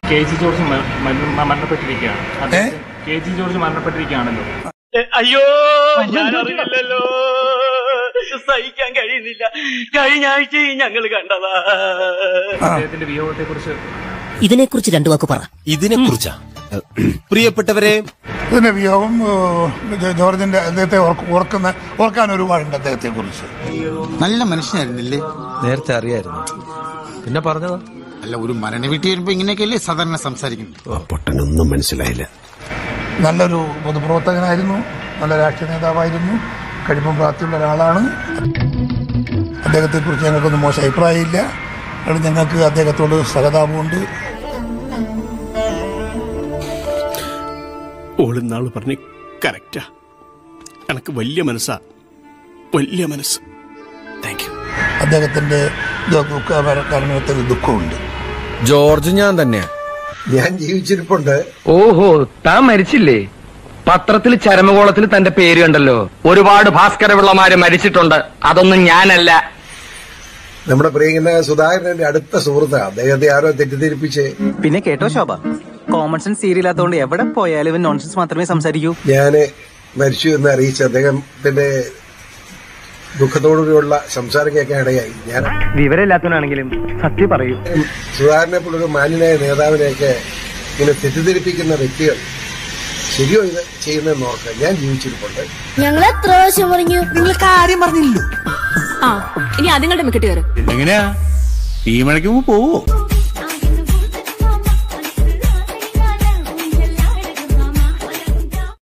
K G George മ- മര- മരണപ്പെട്ടിരിക്കുകയാണ് അദ്ദേഹത്തിന് കെ ജി ജോർജ് മരണപ്പെട്ടിരിക്കുകയാണല്ലോ അയ്യോ ഞാൻ അറിയില്ലല്ലോ സഹിക്കാൻ കഴിയുന്നില്ല കഴിഞ്ഞ ആഴ്ചയും ഞങ്ങൾ കണ്ടതാ അദ്ദേഹത്തിന്റെ വിയോഗത്തെ കുറിച്ച് ഇതിനെക്കുറിച്ച് രണ്ടു വാക്ക് പറ ഇതിനെ കുറിച്ചാ പ്രിയപ്പെട്ടവരെ ഇതിന്റെ വിയോഗം ഏഹ്, ജോർജിന്റെ അദ്ദേഹത്തെ ഓർക്ക്- ഓർക്കുന്ന ഓർക്കാൻ ഒരുപാടുണ്ട് അദ്ദേഹത്തെ കുറിച്ച് നല്ല മനുഷ്യനായിരുന്നില്ലേ നേരത്തെ അറിയായിരുന്നു പിന്നെ പറഞ്ഞതാ അല്ല ഒരു മരണ വീട്ടിൽ വരുമ്പോ ഇങ്ങനെയൊക്കെയല്ലേ സാധാരണ സംസാരിക്കുന്നത് പൊട്ടനൊന്നും മനസ്സിലായില്ല നല്ലൊരു പൊതുപ്രവർത്തകനായിരുന്നു നല്ല രാഷ്ട്രീയ നേതാവായിരുന്നു കഴിപ്പം പ്രാപ്തിയുള്ള ഒരാളാണ് അദ്ദേഹത്തെക്കുറിച്ച് ഞങ്ങൾക്കൊന്നും മോശം അഭിപ്രായമില്ല അതുകൊണ്ട് ഞങ്ങൾക്ക് അദ്ദേഹത്തോട് സഹതാപമുണ്ട് ഓളിന്നാള് പറഞ്ഞ് കറക്റ്റാ എനക്ക് വലിയ മനസ്സാ വലിയ മനസ്സ് താങ്ക് യു അദ്ദേഹത്തിന്റെ ദുഃഖ കാരണത്തിൽ ദുഃഖമുണ്ട് ജോർജ് ഞാൻ തന്നെയാ ഞാൻ ജീവിച്ചിരിപ്പുണ്ട് ഓഹോ താൻ മരിച്ചില്ലേ പത്രത്തിൽ ചരമകോളത്തിൽ തന്റെ പേര് കണ്ടല്ലോ ഒരുപാട് ഭാസ്കരപിള്ളമാര് മരിച്ചിട്ടുണ്ട് അതൊന്നും ഞാനല്ല നമ്മുടെ പ്രിയങ്കന സുധാകരന്റെ അടുത്ത സുഹൃത്താണ് അദ്ദേഹത്തെ ആരോ തെറ്റിദ്ധരിപ്പിച്ച് പിന്നെ കേട്ടോ ശോഭ കോമൺ സെൻസ് സീരിയലാത്തോണ്ട് എവിടെ പോയാലും ഇവൻ നോൺസെൻസ് മാത്രമേ സംസാരിക്കൂ ഞാന് മരിച്ചു എന്ന് അറിയിച്ച് അദ്ദേഹത്തിന്റെ ദുഃഖത്തോടുകൂടിയുള്ള സംസാരം കേൾക്കാൻ ഇടയായി ഞാൻ വിവരമില്ലാത്തവനാണെങ്കിലും സത്യം പറയൂ സുധാകരനെ പോലൊരു മാന്യനായ നേതാവിനെയൊക്കെ ഇങ്ങനെ തെറ്റിദ്ധരിപ്പിക്കുന്ന വ്യക്തികൾ ശരിയോ ഇത് ചെയ്യുന്നതെന്ന് ഓർക്കുക ഞാൻ ജീവിച്ചിരിപ്പുണ്ട് ഞങ്ങൾ എത്ര പ്രാവശ്യം പറഞ്ഞു നിങ്ങൾ കാര്യം പറഞ്ഞില്ലല്ലോ ആ ഇനി അതുങ്ങളുടെ മിക്കട്ട് കയറ് എങ്ങനെയാ ഈ മണിക്ക് പോവോ